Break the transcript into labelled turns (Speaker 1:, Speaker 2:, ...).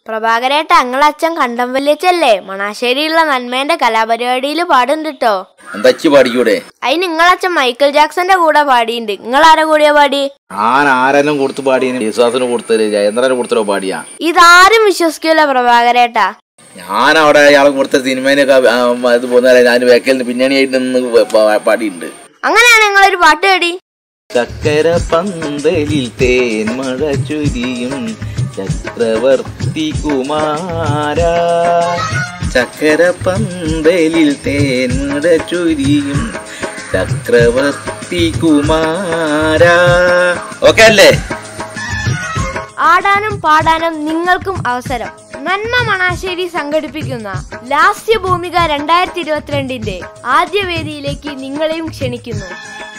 Speaker 1: പ്രഭാകരേട്ട അങ്ങളച്ഛൻ കണ്ടം വലിയച്ചല്ലേ മണാശ്ശേരിയുള്ള നന്മേന്റെ കലാപരിപാടിയിൽ പാടുണ്ട് കേട്ടോ
Speaker 2: എന്താക്കി പാടിക്കൂടെ
Speaker 1: അതിന് നിങ്ങളച്ഛൻ മൈക്കിൾ ജാക്സന്റെ കൂടെ പാടിയിട്ടുണ്ട് നിങ്ങൾ ആരെ കൂടിയാ പാടി
Speaker 2: ഞാൻ ആരെല്ലാം കൊടുത്ത് പാടിയ വിശ്വാസത്തിന് കൊടുത്തത് ജയേന്ദ്രന് കൊടുത്തല്ലോ പാടിയാ
Speaker 1: ഇതാരും വിശ്വസിക്കൂല പ്രഭാകരേട്ടാ
Speaker 2: ഞാൻ അവിടെ അയാളെ കൊടുത്ത സിനിമേനൊക്കെ ആ, ഇത് പോകുന്ന ഞാൻ വേക്കലിന് പിന്നണിയായിട്ട് നിന്ന് പ- പാടിയിട്ടുണ്ട്
Speaker 1: അങ്ങനെയാണ് നിങ്ങളൊരു പാട്ട് പാടി
Speaker 2: ചക്കര പന്തലിൽ തേൻ മഴ ചൊരിയും ചക്രവർത്തി കുമാര ചക്കര പന്തലിൽ തേൻ മഴ ചൊരിയും ചക്രവർത്തി കുമാര ഓക്കെ അല്ലേ
Speaker 1: ആടാനും പാടാനും നിങ്ങൾക്കും അവസരം നന്മ മണാശ്ശേരി സംഘടിപ്പിക്കുന്ന ലാസ്യ ഭൂമിക രണ്ടായിരത്തി ഇരുപത്തിരണ്ടിന്റെ ആദ്യ വേദിയിലേക്ക് നിങ്ങളെയും ക്ഷണിക്കുന്നു